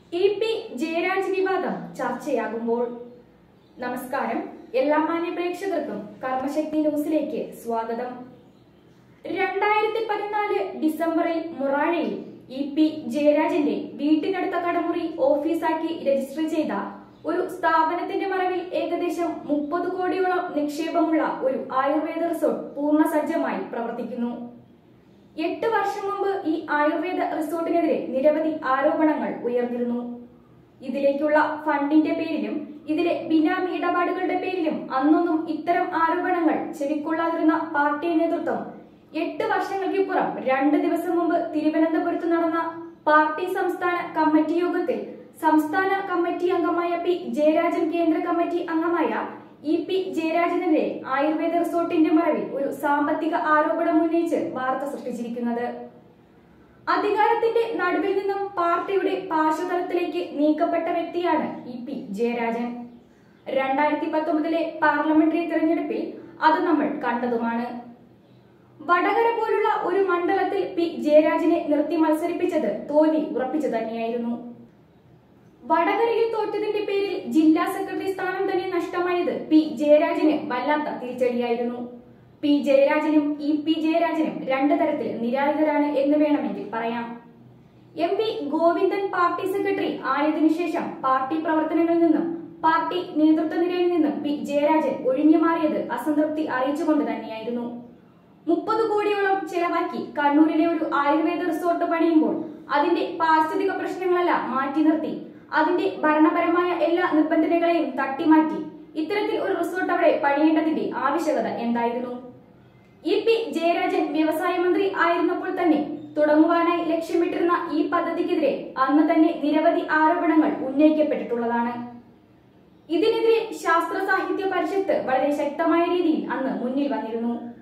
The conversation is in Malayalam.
ഇ പി ജയരാജ് വിവാദം ചർച്ചയാകുമ്പോൾ നമസ്കാരം എല്ലാ മാന്യ പ്രേക്ഷകർക്കും കർമ്മശക്തി ന്യൂസിലേക്ക് സ്വാഗതം രണ്ടായിരത്തി പതിനാല് ഡിസംബറിൽ മുറാഴയിൽ ഇ പി ജയരാജന്റെ വീട്ടിനടുത്ത കടമുറി ഓഫീസാക്കി രജിസ്റ്റർ ചെയ്ത ഒരു സ്ഥാപനത്തിന്റെ മറവിൽ ഏകദേശം മുപ്പത് കോടിയോളം നിക്ഷേപമുള്ള ഒരു ആയുർവേദ റിസോർട്ട് പൂർണ്ണസജ്ജമായി പ്രവർത്തിക്കുന്നു എട്ട് വർഷം മുമ്പ് ഈ ആയുർവേദ റിസോർട്ടിനെതിരെ നിരവധി ആരോപണങ്ങൾ ഉയർന്നിരുന്നു ഇതിലേക്കുള്ള ഫണ്ടിന്റെ പേരിലും ഇതിലെ ബിനാമി ഇടപാടുകളുടെ പേരിലും അന്നൊന്നും ഇത്തരം ആരോപണങ്ങൾ ചെവിക്കൊള്ളാതിരുന്ന പാർട്ടി നേതൃത്വം എട്ട് വർഷങ്ങൾക്കിപ്പുറം രണ്ട് ദിവസം മുമ്പ് തിരുവനന്തപുരത്ത് നടന്ന പാർട്ടി സംസ്ഥാന കമ്മിറ്റി യോഗത്തിൽ സംസ്ഥാന കമ്മിറ്റി അംഗമായ പി ജയരാജൻ കേന്ദ്ര കമ്മിറ്റി അംഗമായ ഇ പി ജയരാജനെതിരെ ആയുർവേദ റിസോർട്ടിന്റെ മറവിൽ ഒരു സാമ്പത്തിക ആരോപണം ഉന്നയിച്ച് വാർത്ത സൃഷ്ടിച്ചിരിക്കുന്നത് അധികാരത്തിന്റെ നടുവിൽ നിന്നും പാർട്ടിയുടെ പാർശ്വതലത്തിലേക്ക് നീക്കപ്പെട്ട വ്യക്തിയാണ് ഇ പി ജയരാജൻ രണ്ടായിരത്തി പത്തൊമ്പതിലെ പാർലമെന്ററി തെരഞ്ഞെടുപ്പിൽ അത് നമ്മൾ കണ്ടതുമാണ് വടകര പോലുള്ള ഒരു മണ്ഡലത്തിൽ പി ജയരാജനെ നിർത്തി മത്സരിപ്പിച്ചത് തോൽവി ഉറപ്പിച്ചു തന്നെയായിരുന്നു വടകരയിൽ തോറ്റതിന്റെ പേരിൽ ജില്ലാ സെക്രട്ടറി സ്ഥാനം തന്നെ നഷ്ടമായത് പി ജയരാജന് വല്ലാത്ത തിരിച്ചടിയായിരുന്നു പി ജയരാജനും ഇ പി ജയരാജനും രണ്ട് തരത്തിൽ നിരായുധരാണ് എന്ന് വേണമെങ്കിൽ പറയാം M P Govindan party secretary ആയതിനു ശേഷം പാർട്ടി പ്രവർത്തനങ്ങളിൽ നിന്നും പാർട്ടി നേതൃത്വ നിരയിൽ നിന്നും പി ജയരാജൻ ഒഴിഞ്ഞു മാറിയത് അസംതൃപ്തി അറിയിച്ചുകൊണ്ട് തന്നെയായിരുന്നു മുപ്പത് കോടിയോളം ചെലവാക്കി കണ്ണൂരിലെ ഒരു ആയുർവേദ റിസോർട്ട് പണിയുമ്പോൾ അതിന്റെ പാരിസ്ഥിതിക പ്രശ്നങ്ങളെല്ലാം മാറ്റി നിർത്തി അതിന്റെ ഭരണപരമായ എല്ലാ നിബന്ധനകളെയും തട്ടിമാറ്റി ഇത്തരത്തിൽ ഒരു റിസോർട്ട് അവിടെ പണിയേണ്ടതിന്റെ ആവശ്യകത എന്തായിരുന്നു ഇ പി ജയരാജൻ വ്യവസായ മന്ത്രി ആയിരുന്നപ്പോൾ തന്നെ തുടങ്ങുവാനായി ലക്ഷ്യമിട്ടിരുന്ന ഈ പദ്ധതിക്കെതിരെ അന്ന് തന്നെ നിരവധി ആരോപണങ്ങൾ ഉന്നയിക്കപ്പെട്ടിട്ടുള്ളതാണ് ഇതിനെതിരെ ശാസ്ത്ര സാഹിത്യ പരിഷത്ത് വളരെ ശക്തമായ രീതിയിൽ അന്ന് മുന്നിൽ വന്നിരുന്നു